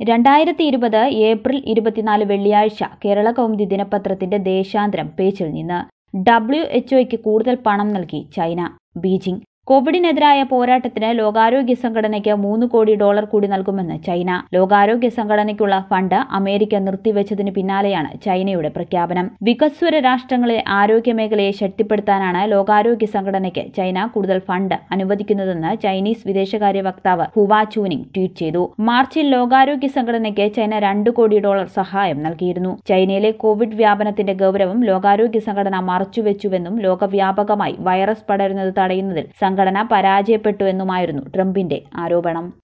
രണ്ടായിരത്തി ഇരുപത് ഏപ്രിൽ ഇരുപത്തിനാല് വെള്ളിയാഴ്ച കേരള കൗമുദി ദിനപത്രത്തിന്റെ ദേശാന്തരം പേജിൽ നിന്ന് ഡബ്ല്യു എച്ച്ഒയ്ക്ക് കൂടുതൽ പണം നൽകി ചൈന ബീജിംഗ് കോവിഡിനെതിരായ പോരാട്ടത്തിന് ലോകാരോഗ്യ സംഘടനയ്ക്ക് മൂന്ന് കോടി ഡോളർ കൂടി നൽകുമെന്ന് ചൈന ലോകാരോഗ്യ സംഘടനയ്ക്കുള്ള ഫണ്ട് അമേരിക്ക നിർത്തിവെച്ചതിന് പിന്നാലെയാണ് ചൈനയുടെ പ്രഖ്യാപനം വികസ്വര രാഷ്ട്രങ്ങളെ ആരോഗ്യ മേഖലയെ ശക്തിപ്പെടുത്താനാണ് ലോകാരോഗ്യ സംഘടനയ്ക്ക് ചൈന കൂടുതൽ ഫണ്ട് അനുവദിക്കുന്നതെന്ന് ചൈനീസ് വിദേശകാര്യ വക്താവ് ഹുവാ ചൂനിങ് ട്വീറ്റ് ചെയ്തു മാർച്ചിൽ ലോകാരോഗ്യ സംഘടനയ്ക്ക് ചൈന രണ്ട് കോടി ഡോളർ സഹായം നൽകിയിരുന്നു ചൈനയിലെ കോവിഡ് വ്യാപനത്തിന്റെ ഗൌരവം ലോകാരോഗ്യ സംഘടന മറച്ചുവെച്ചുവെന്നും ലോകവ്യാപകമായി വൈറസ് പടരുന്നത് തടയുന്നതിൽ സംഘടന പരാജയപ്പെട്ടുവെന്നുമായിരുന്നു ട്രംപിന്റെ ആരോപണം